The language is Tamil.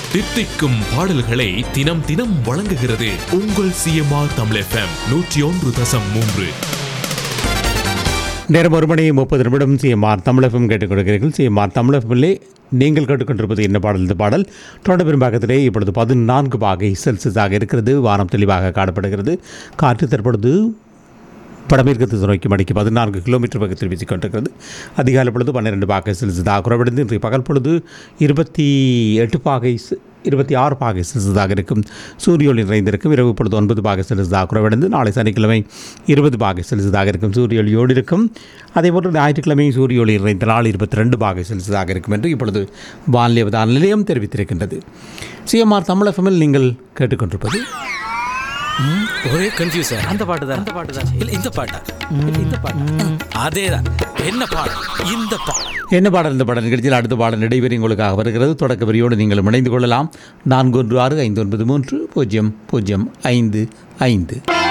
தித்திக்கும் பாடல்களை தினம் தினம் வழங்குகிறது உங்கள் சிஎம்ஆர் தமிழ் எஃப்எம் நூற்றி ஒன்று தசம் மூன்று நேரம் ஒரு மணி முப்பது நிமிடம் சிஎம்ஆர் தமிழகம் கேட்டுக்கொண்டிருக்கிறீர்கள் சிஎம்ஆர் தமிழகமில்லே நீங்கள் கேட்டுக்கொண்டிருப்பது என்ன பாடல் இந்த பாடல் தொடர் பெரும்பாக்கத்திலே இப்பொழுது பதினான்கு பாகை செல்சியஸாக இருக்கிறது வானம் தெளிவாக காணப்படுகிறது காற்று தற்பொழுது வடமேற்கு திசை நோக்கி மணிக்கு பதினான்கு கிலோமீட்டர் வேகத்தில் வீசிக் கொண்டிருக்கிறது அதிகாலை பொழுது பன்னிரெண்டு பாகை செல்சியஸாக குறைவடைந்து இன்றைய பகல் பொழுது இருபத்தி எட்டு பாகை செ- இருபத்தி ஆறு பாகை செல்சியஸாக இருக்கும் சூரிய ஒளி நிறைந்திருக்கும் இரவு பொழுது ஒன்பது பாகை செல்சியஸாக குறைவடைந்து நாளை சனிக்கிழமை இருபது பாகை செல்சியஸாக இருக்கும் சூரிய ஒளியோடு இருக்கும் அதேபோன்று ஞாயிற்றுக்கிழமை சூரிய ஒளி நிறைந்த நாள் இருபத்தி ரெண்டு பாகை செல்சியஸாக இருக்கும் என்று இப்பொழுது வானிலை அவதான நிலையம் தெரிவித்திருக்கின்றது சிஎம்ஆர் தமிழகமில் நீங்கள் கேட்டுக்கொண்டிருப்பது ஒரே கன்ஃபியூசன் அந்த பாட்டு தான் அந்த பாட்டு தான் இல்ல இந்த பாட்டா இல்ல இந்த பாட்டா அதேதான் என்ன பாடம் இந்த பாடம் என்ன பாடல் இந்த பாடல் நிகழ்ச்சியில் அடுத்த பாடல் நடைபெறும் உங்களுக்காக வருகிறது தொடக்க வரியோடு நீங்கள் இணைந்து கொள்ளலாம் நான்கு ஒன்று ஆறு ஐந்து ஒன்பது மூன்று பூஜ்ஜியம் பூஜ்ஜியம் ஐந்து ஐந்து